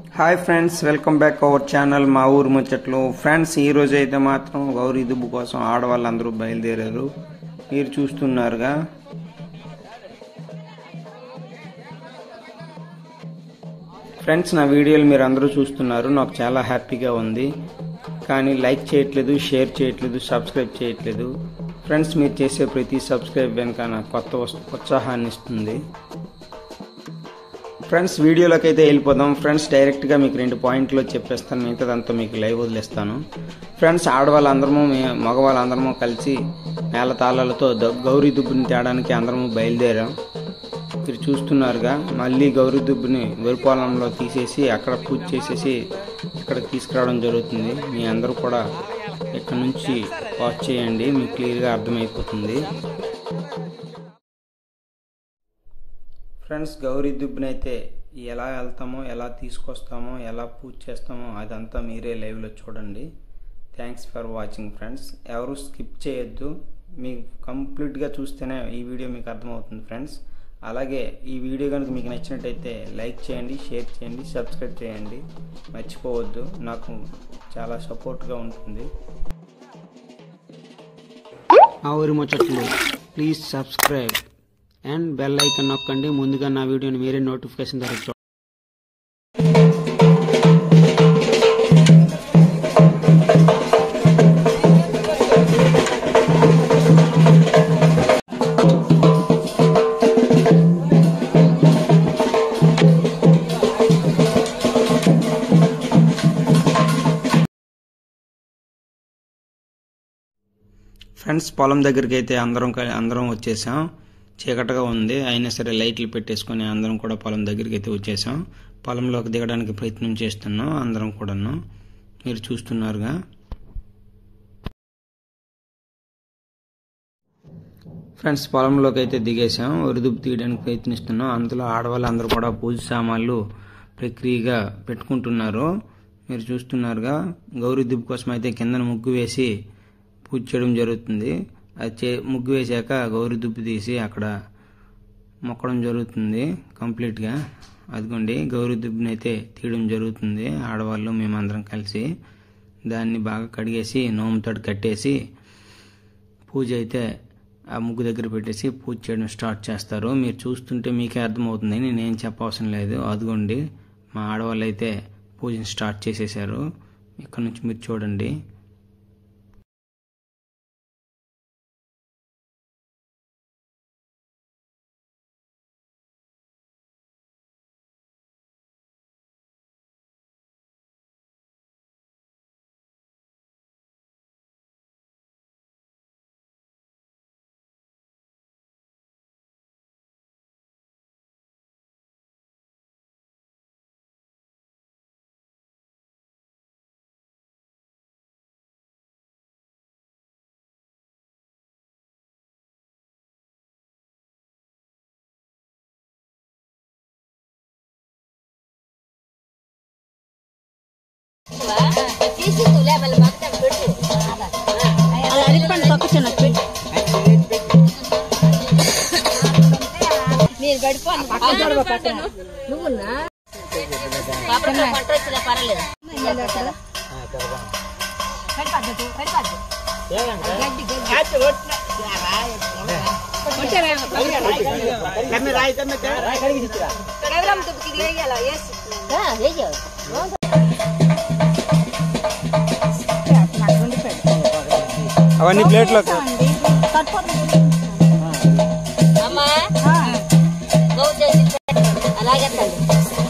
Hi friends welcome back our channel మా ఊరు ముచ్చట్లు ఫ్రెండ్స్ ఈ రోజు అయితే మాత్రం గౌరీ దుబ్బు కోసం ఆడవాళ్ళందరూ బయలుదేరారు మీరు చూస్తున్నారుగా ఫ్రెండ్స్ నా వీడియోలు మీరు అందరూ చూస్తున్నారు నాకు చాలా హ్యాపీగా ఉంది కానీ లైక్ చేయట్లేదు షేర్ చేయట్లేదు సబ్స్క్రైబ్ చేయట్లేదు ఫ్రెండ్స్ మీరు చేసే ప్రతి సబ్స్క్రైబ్ వెనుక నాకు కొత్త ఉస్- ఉత్సాహాన్ని ఇస్తుంది ఫ్రెండ్స్ వీడియోలోకి అయితే వెళ్ళిపోదాం ఫ్రెండ్స్ డైరెక్ట్గా మీకు రెండు పాయింట్లో చెప్పేస్తాను మిగతాదంతా మీకు లైవ్ వదిలేస్తాను ఫ్రెండ్స్ ఆడవాళ్ళందరము మే- మగవాళ్ళందరము కలిసి నేల తాళాలతో ద- గౌరీ దుబ్బుని తేడానికి అందరము బయలుదేరాం మీరు చూస్తున్నారుగా మళ్ళీ గౌరీ దుబ్బుని వరిపాలెంలో తీసేసి అక్కడ పూజ చేసేసి ఇక్కడికి తీసుకురావడం జరుగుతుంది మీ అందరూ కూడా ఇక్కడ నుంచి వాచ్ చేయండి మీకు క్లియర్గా అర్థమైపోతుంది ఫ్రెండ్స్ గౌరీ దుబ్బునైతే ఎలా వెళ్తామో ఎలా తీసుకొస్తామో ఎలా పూజ చేస్తామో అదంతా మీరే లైవ్లో చూడండి థ్యాంక్స్ ఫర్ వాచింగ్ ఫ్రెండ్స్ ఎవరు స్కిప్ చేయొద్దు మీకు కంప్లీట్గా చూస్తేనే ఈ వీడియో మీకు అర్థమవుతుంది ఫ్రెండ్స్ అలాగే ఈ వీడియో కనుక మీకు నచ్చినట్టయితే లైక్ చేయండి షేర్ చేయండి సబ్స్క్రైబ్ చేయండి మర్చిపోవద్దు నాకు చాలా సపోర్ట్గా ఉంటుంది మా ఊరి ముచ్చట్లు please subscribe and bell icon నొక్కండి ముందుగా నా వీడియోని మీరే నోటిఫికేషన్ ద్వారా చూడండి ఫ్రెండ్స్ పొలం దగ్గరికి అయితే అందరం కలి- అందరం వచ్చేసాం చీకటిగా ఉంది అయినా సరే లైట్లు పెట్టేసుకొని అందరం కూడా పొలం దగ్గరికి అయితే వచ్చేసాం పొలంలోకి దిగడానికి ప్రయత్నం చేస్తున్నాం అందరం కూడాను మీరు చూస్తున్నారుగా ఫ్రెండ్స్ పొలంలోకి అయితే దిగేసాం వరిదుపు తీయడానికి ప్రయత్నిస్తున్నాం అందులో ఆడవాళ్ళు అందరూ కూడా పూజ సామాన్లు ప్రక్రియగా పెట్టుకుంటున్నారు మీరు చూస్తున్నారుగా గౌరీ దుబ్బు కోసం అయితే కిందన ముగ్గు వేసి పూజ చేయడం జరుగుతుంది అది చే ముగ్గు వేసాక గౌరీ దుబ్బు తీసి అక్కడ మొక్కడం జరుగుతుంది కంప్లీట్గా అదిగోండి గౌరీ దుబ్బుని అయితే తీయడం జరుగుతుంది ఆడవాళ్ళు మేమందరం కలిసి దాన్ని బాగా కడిగేసి నోముతోటి కట్టేసి పూజ అయితే ఆ ముగ్గు దగ్గర పెట్టేసి పూజ చేయడం స్టార్ట్ చేస్తారు మీరు చూస్తుంటే మీకే అర్థమవుతుంది నేనేం చెప్పవసరం లేదు అదిగోండి మా ఆడవాళ్ళు అయితే పూజను స్టార్ట్ చేసేసారు ఇక్కడ నుంచి మీరు చూడండి అది అడిగిపోండి తొక్కుచున్న పెట్టు మీరు పడిపోండి నువ్వున్నా పర్లేదు అవన్నీ ప్లేట్లో అమ్మా గౌ చేసి పెట్టు. అలాగే తల్లి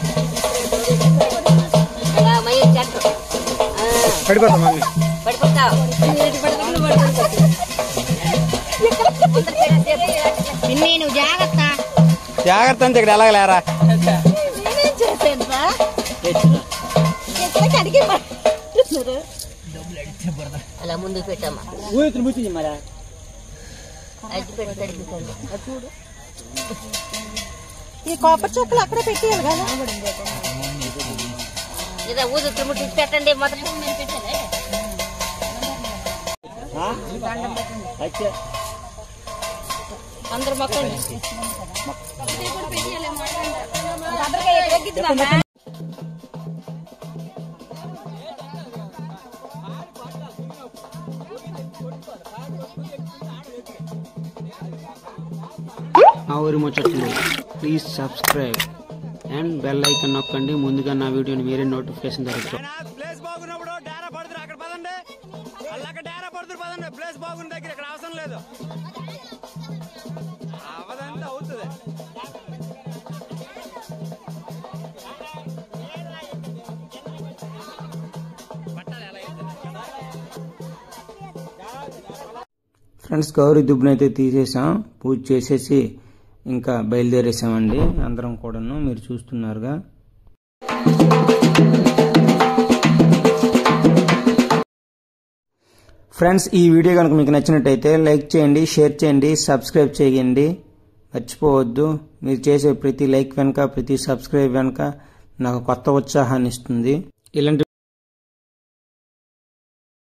అలా మయ్య చెట్టు పడిపోతాం మమ్మీ పడిపోతావు పిన్ని నువ్వు జాగ్రత్త జాగ్రత్త అంటే ఇక్కడ ఎలాగలేరా నేనేం చేసేదా ఎట్లా కడిగి పడుతున్నారు అలా ముందుకు పెట్టమ్మా అది పెట్టి తడిపిస్తాను అది చూడు ఈ కాపర్ చెప్పులు అక్కడ పెట్టేయాలి కదా ఇదా ఊదు తుమ్ముటి పెట్టండి మొదట నేను పెట్టానే అందరు మొక్కండి ఊరి ముచ్చట్లు please subscribe and bell icon నొక్కండి ముందుగా నా వీడియోని మీరే నోటిఫికేషన్ జరుగుతుంది ప్లేస్ బాగున్నప్పుడు డేరా పడుతురు అక్కడ పదండి వాళ్ళు అక్కడ డేరా పడుతురు పదండి ప్లేస్ బాగున్న దగ్గర ఇక్కడ అవసరం లేదు అవదంతా అవుతుంది ఫ్రెండ్స్ గౌరీ దుబ్బును అయితే తీసేసాం పూజ చేసేసి ఇంకా బయలుదేరేసామండి అందరం కూడాను మీరు చూస్తున్నారుగా ఫ్రెండ్స్ ఈ వీడియో కనుక మీకు నచ్చినట్టయితే లైక్ చేయండి షేర్ చేయండి సబ్స్క్రైబ్ చేయండి మర్చిపోవద్దు మీరు చేసే ప్రతి లైక్ వెనుక ప్రతి సబ్స్క్రైబ్ వెనుక నాకు కొత్త ఉత్సాహాన్ని ఇస్తుంది ఇలాంటి